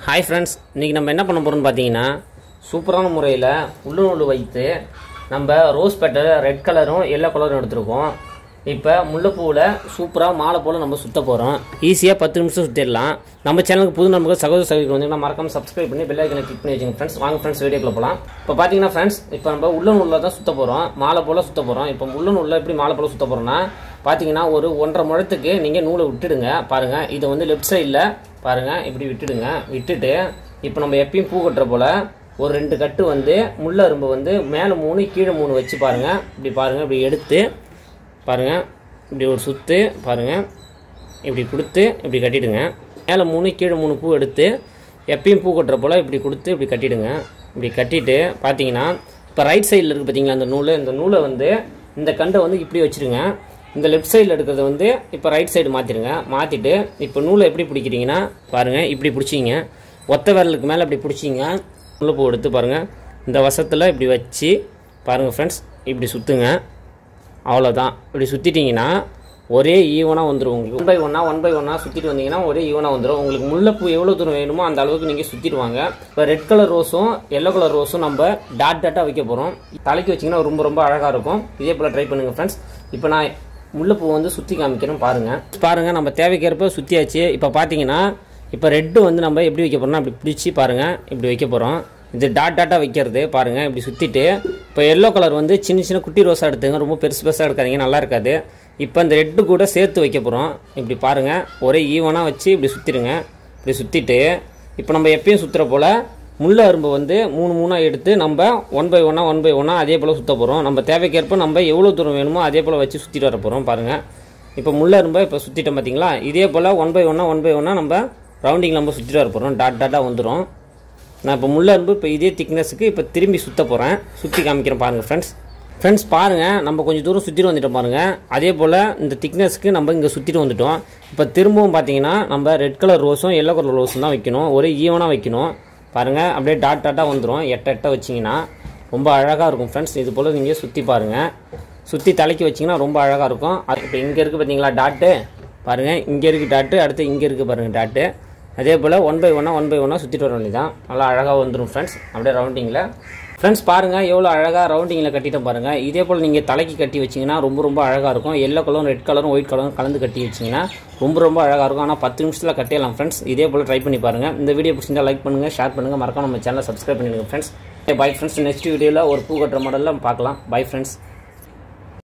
hi friends இன்றைக்கி நம்ம என்ன பண்ண போகிறோம்னு பார்த்தீங்கன்னா சூப்பரான முறையில் உள்ளுநூல் வைத்து நம்ம ரோஸ் பெட்டல் ரெட் கலரும் எல்லோ கலரும் எடுத்திருக்கோம் இப்போ முல்லைப்பூவில் சூப்பராக மாலை போல் நம்ம சுத்த போகிறோம் ஈஸியாக பத்து நிமிஷம் சுற்றிடலாம் நம்ம சேனலுக்கு புது நண்பர்கள் சகோதர சகோதரிகள் வந்து மறக்காம சப்ஸ்கிரைப் பண்ணி பெல் ஐக்கனை கிளிக் பண்ணி வச்சுங்க ஃப்ரெண்ட்ஸ் வாங்க ஃப்ரெண்ட்ஸ் வீடியோக்குள்ள போகலாம் இப்போ பார்த்தீங்கன்னா ஃப்ரெண்ட்ஸ் இப்போ நம்ம உள்ள நூலில் தான் சுத்த போகிறோம் மாலை போல் சுத்த போகிறோம் இப்போ உள்ள நூலில் எப்படி மாலை போல் சுத்த போகிறோம்னா பார்த்தீங்கன்னா ஒரு ஒன்றரை முழத்துக்கு நீங்கள் நூலை விட்டுடுங்க பாருங்கள் இதை வந்து லெஃப்ட் சைடில் பாருங்கள் இப்படி விட்டுடுங்க விட்டுட்டு இப்போ நம்ம எப்பயும் பூ கட்டுற போல் ஒரு ரெண்டு கட்டு வந்து முள்ள அரும்பு வந்து மேலே மூணு கீழே மூணு வச்சு பாருங்கள் இப்படி பாருங்கள் இப்படி எடுத்து பாருங்கள் இப்படி ஒரு சுற்று பாருங்கள் இப்படி கொடுத்து இப்படி கட்டிடுங்க மேலே மூணு கீழே மூணு பூ எடுத்து எப்பயும் பூ கட்டுற போல் இப்படி கொடுத்து இப்படி கட்டிடுங்க இப்படி கட்டிட்டு பார்த்தீங்கன்னா இப்போ ரைட் சைடில் இருக்குது பார்த்தீங்களா அந்த நூல் இந்த நூலை வந்து இந்த கண்டை வந்து இப்படி வச்சுருங்க இந்த லெஃப்ட் சைடில் எடுக்கிறத வந்து இப்போ ரைட் சைடு மாற்றிடுங்க மாற்றிட்டு இப்போ நூலை எப்படி பிடிக்கிறீங்கன்னா பாருங்கள் இப்படி பிடிச்சிங்க ஒத்த விரலுக்கு மேலே இப்படி பிடிச்சிங்க முல்லைப்பூ எடுத்து பாருங்கள் இந்த வசத்தில் இப்படி வச்சு பாருங்கள் ஃப்ரெண்ட்ஸ் இப்படி சுற்றுங்க அவ்வளோதான் இப்படி சுற்றிட்டிங்கன்னா ஒரே ஈவனாக வந்துடும் உங்களுக்கு ஒன் பை ஒன்னாக ஒன் பை ஒன்னாக சுற்றிட்டு வந்தீங்கன்னா ஒரே ஈவனாக வந்துடும் உங்களுக்கு முல்லைப்பூ எவ்வளோ தூரம் வேணுமோ அந்த அளவுக்கு நீங்கள் சுற்றிடுவாங்க இப்போ ரெட் கலர் ரோஸும் எல்லோ கலர் ரோஸும் நம்ம டாட் டாட்டாக வைக்க போகிறோம் தலைக்கு வச்சிங்கன்னா ரொம்ப ரொம்ப அழகாக இருக்கும் இதே போல் ட்ரை பண்ணுங்கள் ஃப்ரெண்ட்ஸ் இப்போ நான் முல்லைப்பூ வந்து சுற்றி காமிக்கிறேன் பாருங்கள் பாருங்கள் நம்ம தேவைக்கேற்ப சுற்றியாச்சு இப்போ பார்த்தீங்கன்னா இப்போ ரெட்டு வந்து நம்ம எப்படி வைக்க போகிறோம்னா அப்படி பிடிச்சி பாருங்கள் இப்படி வைக்க போகிறோம் இது டாட் டாட்டாக வைக்கிறது பாருங்கள் இப்படி சுற்றிட்டு இப்போ எல்லோ கலர் வந்து சின்ன சின்ன குட்டி ரோஸாக எடுத்துங்க ரொம்ப பெருசு பெருசாக எடுக்காதீங்க நல்லா இருக்காது இப்போ இந்த ரெட்டு கூட சேர்த்து வைக்க போகிறோம் இப்படி பாருங்கள் ஒரே ஈவனாக வச்சு இப்படி சுற்றிடுங்க இப்படி சுற்றிட்டு இப்போ நம்ம எப்பயும் சுற்றுற போல் முள்ள அரும்பு வந்து மூணு மூணாக எடுத்து நம்ம ஒன் பை ஒன்னாக ஒன் பை ஒன்னாக அதே போல் சுற்ற போகிறோம் நம்ம தேவைக்கேற்ப நம்ம எவ்வளோ தூரம் வேணுமோ அதே போல் வச்சு சுற்றிட்டு வர போகிறோம் பாருங்கள் இப்போ முள்ள அரும்பை இப்போ சுற்றிட்டோம் பார்த்தீங்களா இதே போல் ஒன் பை ஒன்னாக ஒன் பை ஒன்னாக நம்ம ரவுண்டிங் நம்ம சுற்றிட்டு வர போகிறோம் டாட் டாட்டாக வந்துடும் நான் இப்போ முள்ளரும்பு இப்போ இதே திக்னஸுக்கு இப்போ திரும்பி சுற்ற போகிறேன் சுற்றி காமிக்கிறேன் பாருங்கள் ஃப்ரெண்ட்ஸ் ஃப்ரெண்ட்ஸ் பாருங்கள் நம்ம கொஞ்சம் தூரம் சுற்றிட்டு வந்துட்டோம் பாருங்கள் அதே போல் இந்த திக்னஸ்க்கு நம்ம இங்கே சுற்றிட்டு வந்துட்டோம் இப்போ திரும்பவும் பார்த்தீங்கன்னா நம்ம ரெட் கலர் ரோஸும் எல்லோ கலர் ரோஸும் தான் வைக்கணும் ஒரே ஈவனாக வைக்கணும் பாருங்கள் அப்படியே டாட் டாட்டாக வந்துடும் எட்ட எட்ட வச்சிங்கன்னா ரொம்ப அழகாக இருக்கும் ஃப்ரெண்ட்ஸ் இது போல் நீங்கள் சுற்றி பாருங்கள் சுற்றி தலைக்கு வச்சிங்கன்னா ரொம்ப அழகாக இருக்கும் அது இப்போ இங்கே இருக்குது பார்த்தீங்களா டாட்டு பாருங்கள் இங்கே இருக்குது டாட்டு அடுத்து இங்கே இருக்குது பாருங்கள் டாட்டு அதே போல் ஒன் பை ஒன்னாக ஒன் பை ஒன்னாக சுற்றிட்டு வர வேண்டியதான் நல்லா அழகாக வந்துடும் ஃப்ரெண்ட்ஸ் அப்படியே ரவுண்டிங்கில் ஃப்ரெண்ட்ஸ் பாருங்கள் எவ்வளோ அழகாக ரவுண்டிங்கில் கட்டிட்டோம் பாருங்கள் இதே போல் நீங்கள் தலைக்கு கட்டி வச்சிங்கன்னா ரொம்ப ரொம்ப அழகாக இருக்கும் எல்லோ கலரும் ரெட் கலரும் ஒயிட் கலரும் கலந்து கட்டி வச்சிங்கன்னா ரொம்ப ரொம்ப அழகாக இருக்கும் ஆனால் பத்து நிமிஷத்தில் கட்டிடலாம் ஃப்ரெண்ட்ஸ் இதே போல் ட்ரை பண்ணி பாருங்கள் இந்த வீடியோ பிடிச்சிருந்தா லைக் பண்ணுங்கள் ஷேர் பண்ணுங்கள் மறக்காம நம்ம சேனலை சப்ஸ்கிரைப் பண்ணிடுங்க ஃப்ரெண்ட்ஸ் பை ஃப்ரெண்ட்ஸ் நெக்ஸ்ட் வீடியோவில் ஒரு பூ கட்டுற மாடலில் பார்க்கலாம் பை ஃப்ரெண்ட்ஸ்